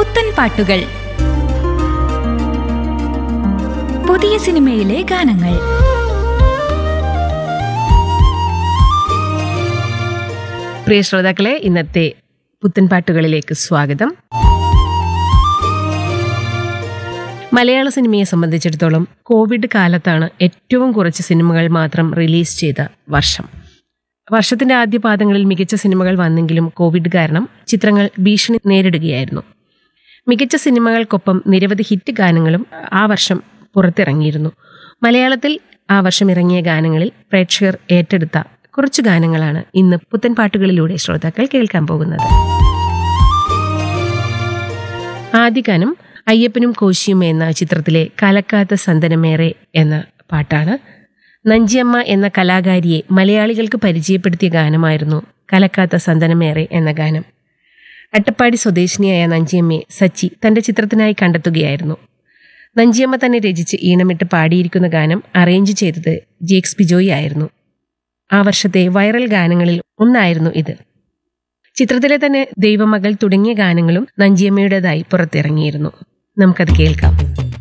പുത്തൻ പാട്ടുകൾ പുതിയ സിനിമയിലെ ഗാനങ്ങൾ പ്രിയ ശ്രോതാക്കളെ ഇന്നത്തെ പുത്തൻ പാട്ടുകളിലേക്ക് സ്വാഗതം മലയാള സിനിമയെ സംബന്ധിച്ചിടത്തോളം കോവിഡ് കാലത്താണ് ഏറ്റവും കുറച്ച് സിനിമകൾ മാത്രം റിലീസ് ചെയ്ത വർഷം വർഷത്തിന്റെ ആദ്യ പാദങ്ങളിൽ മികച്ച സിനിമകൾ വന്നെങ്കിലും കോവിഡ് കാരണം ചിത്രങ്ങൾ ഭീഷണി നേരിടുകയായിരുന്നു മികച്ച സിനിമകൾക്കൊപ്പം നിരവധി ഹിറ്റ് ഗാനങ്ങളും ആ വർഷം പുറത്തിറങ്ങിയിരുന്നു മലയാളത്തിൽ ആ വർഷം ഇറങ്ങിയ ഗാനങ്ങളിൽ പ്രേക്ഷകർ ഏറ്റെടുത്ത കുറച്ചു ഗാനങ്ങളാണ് ഇന്ന് പുത്തൻ പാട്ടുകളിലൂടെ ശ്രോതാക്കൾ കേൾക്കാൻ പോകുന്നത് ആദ്യ ഗാനം അയ്യപ്പനും കോശിയും എന്ന ചിത്രത്തിലെ കലക്കാത്ത സന്തനമേറെ എന്ന പാട്ടാണ് നഞ്ചിയമ്മ എന്ന കലാകാരിയെ മലയാളികൾക്ക് പരിചയപ്പെടുത്തിയ ഗാനമായിരുന്നു കലക്കാത്ത സന്തനമേറെ എന്ന ഗാനം അട്ടപ്പാടി സ്വദേശിനിയായ നഞ്ചിയമ്മയെ സച്ചി തന്റെ ചിത്രത്തിനായി കണ്ടെത്തുകയായിരുന്നു നഞ്ചിയമ്മ തന്നെ രചിച്ച് ഈണമിട്ട് പാടിയിരിക്കുന്ന ഗാനം അറേഞ്ച് ചെയ്തത് ജേക്സ് ബിജോയി ആയിരുന്നു ആ വർഷത്തെ വൈറൽ ഗാനങ്ങളിൽ ഒന്നായിരുന്നു ഇത് ചിത്രത്തിലെ തന്നെ ദൈവമകൾ തുടങ്ങിയ ഗാനങ്ങളും നഞ്ചിയമ്മയുടേതായി പുറത്തിറങ്ങിയിരുന്നു നമുക്കത് കേൾക്കാം